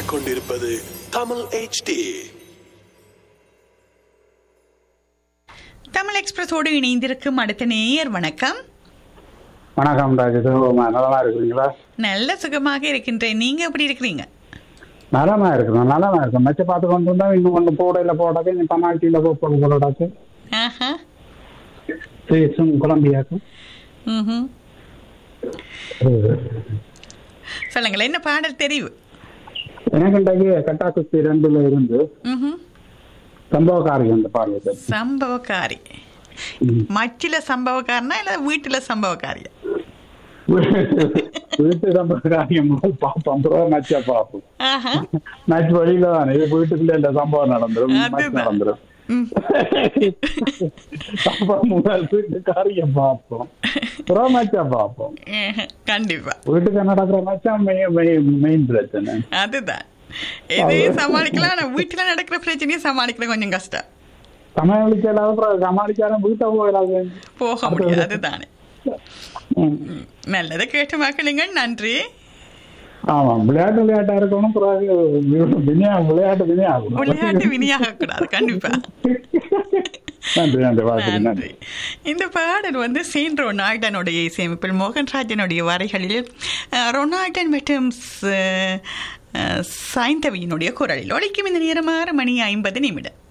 கேட்டுக்கொண்டிருப்பது தமிழ் HD தமிழ் எக்ஸ்பிரஸோடு இணைந்திருக்கும் அடுத்த நேயர் வணக்கம் வணக்கம் ராஜு சிவகுமா நலமா இருக்கிறீங்களா நல்ல சுகமாக இருக்கின்றேன் நீங்க எப்படி இருக்கிறீங்க நலமா இருக்கிறோம் நலமா இருக்கும் மெச்ச பார்த்து கொண்டு இருந்தா இன்னும் கொண்டு போடையில போடாது இன்னும் பனாட்டியில போட்டு போடாது ஆஹா பேசும் குழம்பியாக்கும் ம்ஹும். சொல்லுங்களேன் என்ன பாடல் தெரிவு எனக்கு இன்றைக்கு கட்டா குஸ்தி ரெண்டுல இருந்து ம்ஹும். சம்பவக்காரி அந்த பாடல் சம்பவக்காரி மச்சில சம்பவக்காரனா இல்ல வீட்டுல சம்பவக்காரியா வீட்டு சம்பவக்காரியம் முதல் பார்ப்போம் அப்புறம் நச்ச பார்ப்போம் ஆஹா நச்சு வழியில தானே இது வீட்டுக்குள்ள இந்த சம்பவம் நடந்துரும் மச்சு அதுதான். நடந்துரும் ம். சம்பவம் முதல் வீட்டு காரியம் பார்ப்போம் அப்புறம் மச்சா பார்ப்போம் ஆஹா. கண்டிப்பா வீட்டுக்கு நடக்கிற மச்சான் மெயின் பிரச்சனை அதுதான் எதையும் சமாளிக்கலாம் ஆனா வீட்டுல நடக்கிற பிரச்சனையும் சமாளிக்கிறது கொஞ்சம் கஷ்டம் சமாளிக்கல அப்புறம் சமாளிக்காம வீட்டை போயிடாது போக முடியாது அதுதானே ம். நல்லதை கேட்டு மக்களுங்கள் நன்றி ஆமா விளையாட்டு விளையாட்டா இருக்கணும் பிறகு வினையா விளையாட்டு வினையாகும் விளையாட்டு வினியாக கூடாது கண்டிப்பா நன்றி நன்றி வாழ்த்துக்கள் நன்றி நன்றி இந்த பாடல் வந்து செயின்ட் ரொனால்டனுடைய இசையமைப்பில் மோகன்ராஜனுடைய வரைகளில் அஹ், ரொனால்டன் மற்றும் ச- அஹ், சாய்ந்தவியினுடைய குரலில் ஒலிக்கும் இந்த நேரம் ஆறு மணி ஐம்பது நிமிடம்